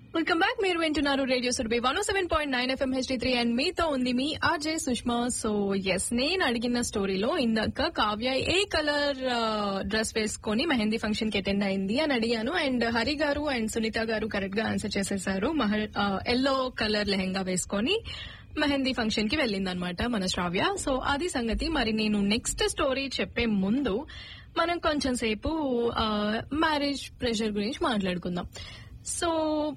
welcome back మీరు వింటున్నారు radio Surabhi one seven point nine FM HD three and మీతో ఉంది మీ ఆర్జే సుష్మా సో ఎస్ నేను అడిగిన స్టోరీలో ఇందాక కావ్య ఏ కలర్ డ్రెస్ వేసుకొని మెహందీ ఫంక్షన్ కి అటెండ్ అయింది అని అడిగాను అండ్ హరి గారు అండ్ సునీత గారు కరెక్ట్ గా ఆన్సర్ చేసేసారు ఎల్లో కలర్ లెహెంగా వేసుకొని మెహందీ ఫంక్షన్ కి వెళ్ళిందనమాట మన శ్రావ్య సో అది సంగతి మరి నేను నెక్స్ట్ స్టోరీ చెప్పే ముందు మనం కొంచెం సేపు మ్యారేజ్ ప్రెషర్ గురించి మాట్లాడుకుందాం సో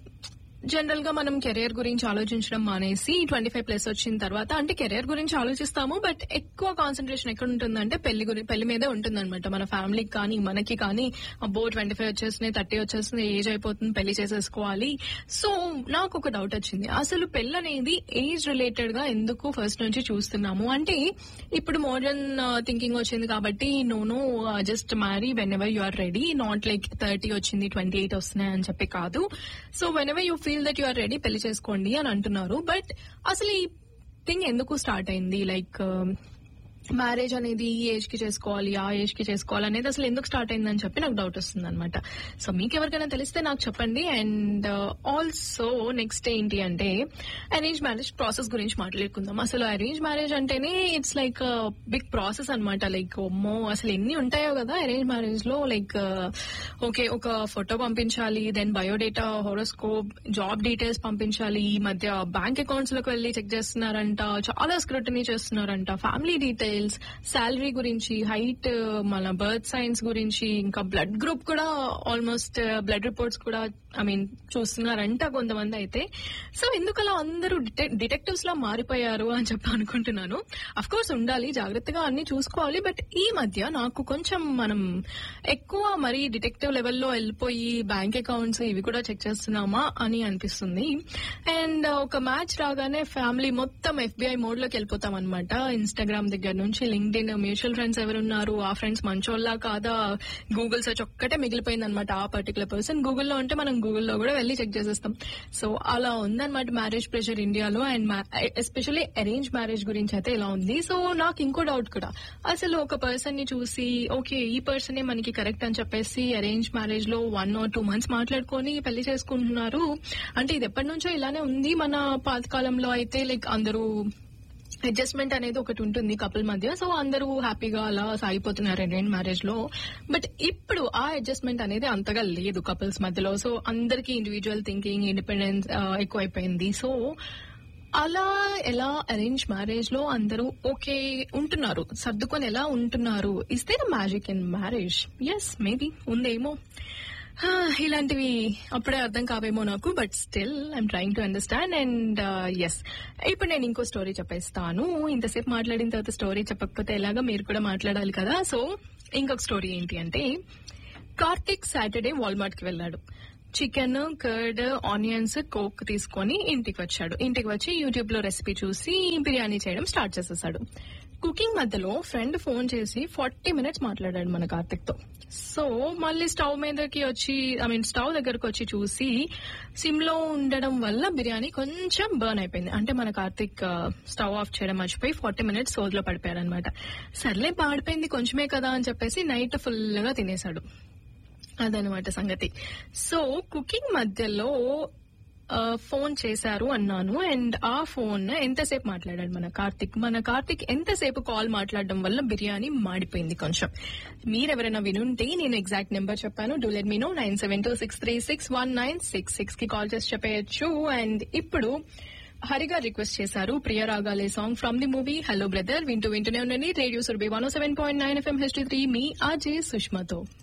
జనరల్ గా మనం కెరియర్ గురించి ఆలోచించడం మానేసి ట్వంటీ ఫైవ్ ప్లస్ వచ్చిన తర్వాత అంటే కెరియర్ గురించి ఆలోచిస్తాము బట్ ఎక్కువ కాన్సన్ట్రేషన్ ఎక్కడ ఉంటుందంటే పెళ్లి గురించి పెళ్లి మీదే ఉంటుందన్నమాట మన ఫ్యామిలీకి కానీ మనకి కానీ అబ్బో ట్వంటీ ఫైవ్ వచ్చేస్తున్నాయి థర్టీ వచ్చేస్తుంది ఏజ్ అయిపోతుంది పెళ్లి చేసేసుకోవాలి సో నాకు ఒక డౌట్ వచ్చింది అసలు పెళ్లి అనేది ఏజ్ రిలేటెడ్ గా ఎందుకు ఫస్ట్ నుంచి చూస్తున్నాము అంటే ఇప్పుడు మోడర్న్ థింకింగ్ వచ్చింది కాబట్టి no no just marry whenever you are ready not like thirty వచ్చింది ట్వంటీ ఎయిట్ వస్తున్నాయి అని చెప్పి కాదు so whenever you feel that you are ready పెళ్లి చేసుకోండి అని అంటున్నారు బట్ అసలు ఈ థింగ్ ఎందుకు స్టార్ట్ అయింది లైక్ మ్యారేజ్ అనేది ఈ ఏజ్ కి చేసుకోవాలి ఆ ఏజ్ కి చేసుకోవాలి అనేది అసలు ఎందుకు స్టార్ట్ అయిందని చెప్పి నాకు డౌట్ వస్తుంది అనమాట సో మీకు ఎవరికైనా తెలిస్తే నాకు చెప్పండి అండ్ ఆల్సో నెక్స్ట్ ఏంటి అంటే అరేంజ్ మ్యారేజ్ ప్రాసెస్ గురించి మాట్లాడుకుందాం అసలు అరేంజ్ మ్యారేజ్ అంటేనే ఇట్స్ లైక్ బిగ్ ప్రాసెస్ అనమాట లైక్ ఒమ్మో అసలు ఎన్ని ఉంటాయో కదా అరేంజ్ మ్యారేజ్ లో లైక్ ఓకే ఒక ఫోటో పంపించాలి then biodata horoscope job details పంపించాలి ఈ మధ్య బ్యాంక్ అకౌంట్స్ లోకి వెళ్ళి చెక్ చేస్తున్నారంట చాలా స్క్రూటనీ చేస్తున్నారంట ఫ్యామిలీ డీటెయిల్స్ శాలరీ గురించి హైట్ మన బర్త్ సైన్స్ గురించి ఇంకా బ్లడ్ గ్రూప్ కూడా ఆల్మోస్ట్ బ్లడ్ రిపోర్ట్స్ కూడా ఐ మీన్ చూస్తున్నారంట కొంతమంది అయితే సో ఎందుకలా అందరూ డిటెక్టివ్స్ లా మారిపోయారు అని చెప్పి అనుకుంటున్నాను అఫ్ కోర్స్ ఉండాలి జాగ్రత్తగా అన్ని చూసుకోవాలి బట్ ఈ మధ్య నాకు కొంచెం మనం ఎక్కువ మరి డిటెక్టివ్ లెవెల్లో వెళ్ళిపోయి బ్యాంక్ అకౌంట్స్ ఇవి కూడా చెక్ చేస్తున్నామా అని అనిపిస్తుంది అండ్ ఒక మ్యాచ్ రాగానే ఫ్యామిలీ మొత్తం ఎఫ్బిఐ మోడ్ లోకి వెళ్ళిపోతాం అనమాట ఇన్స్టాగ్రామ్ దగ్గర నుంచి లింక్డ్ ఇన్ మ్యూచువల్ ఫ్రెండ్స్ ఎవరున్నారు ఆ ఫ్రెండ్స్ మంచోళ్ళా కాదా గూగుల్ సెర్చ్ ఒక్కటే మిగిలిపోయింది అనమాట ఆ పర్టికులర్ పర్సన్ గూగుల్లో ఉంటే మనం గూగుల్లో కూడా వెళ్ళి చెక్ చేసేస్తాం సో అలా ఉందన్నమాట మ్యారేజ్ ప్రెషర్ ఇండియాలో అండ్ ఎస్పెషల్లీ అరేంజ్ మ్యారేజ్ గురించి అయితే ఇలా ఉంది సో నాకు ఇంకో డౌట్ కూడా అసలు ఒక పర్సన్ ని చూసి ఓకే ఈ పర్సనే మనకి కరెక్ట్ అని చెప్పేసి అరేంజ్ మ్యారేజ్ లో వన్ ఆర్ టూ మంత్స్ మాట్లాడుకొని పెళ్లి చేసుకుంటున్నారు అంటే ఇది ఎప్పటి నుంచో ఇలానే ఉంది మన పాతకాలంలో అయితే లైక్ అందరూ అడ్జస్ట్మెంట్ అనేది ఒకటి ఉంటుంది కపుల్ మధ్య సో అందరూ హ్యాపీగా అలా సాగిపోతున్నారు అరేంజ్ మ్యారేజ్ లో బట్ ఇప్పుడు ఆ అడ్జస్ట్మెంట్ అనేది అంతగా లేదు కపుల్స్ మధ్యలో సో అందరికి ఇండివిజువల్ థింకింగ్ ఇండిపెండెన్స్ ఎక్కువైపోయింది సో అలా ఎలా అరేంజ్ మ్యారేజ్ లో అందరూ ఓకే ఉంటున్నారు సర్దుకొని ఎలా ఉంటున్నారు is there magic in marriage yes maybe ఉందేమో ఇలాంటివి అప్పుడే అర్థం కావేమో నాకు but still I'm trying to understand and yes ఇప్పుడు నేను ఇంకో స్టోరీ చెప్పేస్తాను ఇంతసేపు మాట్లాడిన తర్వాత స్టోరీ చెప్పకపోతే ఎలాగా మీరు కూడా మాట్లాడాలి కదా సో ఇంకొక స్టోరీ ఏంటి అంటే కార్తిక్ సాటర్డే వాల్మార్ట్ కి వెళ్ళాడు చికెన్ కర్డ్ ఆనియన్స్ కోక్ తీసుకొని ఇంటికి వచ్చాడు ఇంటికి వచ్చి యూట్యూబ్ లో రెసిపీ చూసి బిర్యానీ చేయడం స్టార్ట్ చేసేసాడు కుకింగ్ మధ్యలో ఫ్రెండ్ ఫోన్ చేసి ఫార్టీ మినిట్స్ మాట్లాడాడు మన కార్తిక్ తో సో మళ్ళీ స్టవ్ మీదకి వచ్చి ఐ మీన్ స్టవ్ దగ్గరకు వచ్చి చూసి సిమ్ లో ఉండడం వల్ల బిర్యానీ కొంచెం బర్న్ అయిపోయింది అంటే మన కార్తిక్ స్టవ్ ఆఫ్ చేయడం మర్చిపోయి ఫార్టీ మినిట్స్ సోదిలో పడిపోయాడు అనమాట సర్లే పాడిపోయింది కొంచెమే కదా అని చెప్పేసి నైట్ ఫుల్ గా తినేశాడు అదనమాట సంగతి సో కుకింగ్ మధ్యలో ఫోన్ చేశారు అన్నాను అండ్ ఆ ఫోన్ ఎంతసేపు మాట్లాడాడు మన కార్తిక్ మన కార్తిక్ ఎంతసేపు కాల్ మాట్లాడడం వల్ల బిర్యానీ మాడిపోయింది కొంచెం మీరెవరైనా వినుంటే నేను ఎగ్జాక్ట్ నెంబర్ చెప్పాను do let me know nine seven two six three six one nine six six కి కాల్ చేసి చెప్పేయచ్చు అండ్ ఇప్పుడు హరిగా రిక్వెస్ట్ చేశారు Priya Ragale song from the movie hello brother వింటూ వింటూనే ఉండండి radio Surbhi one seven point nine FM H three మీ ఆజే సుష్మాతో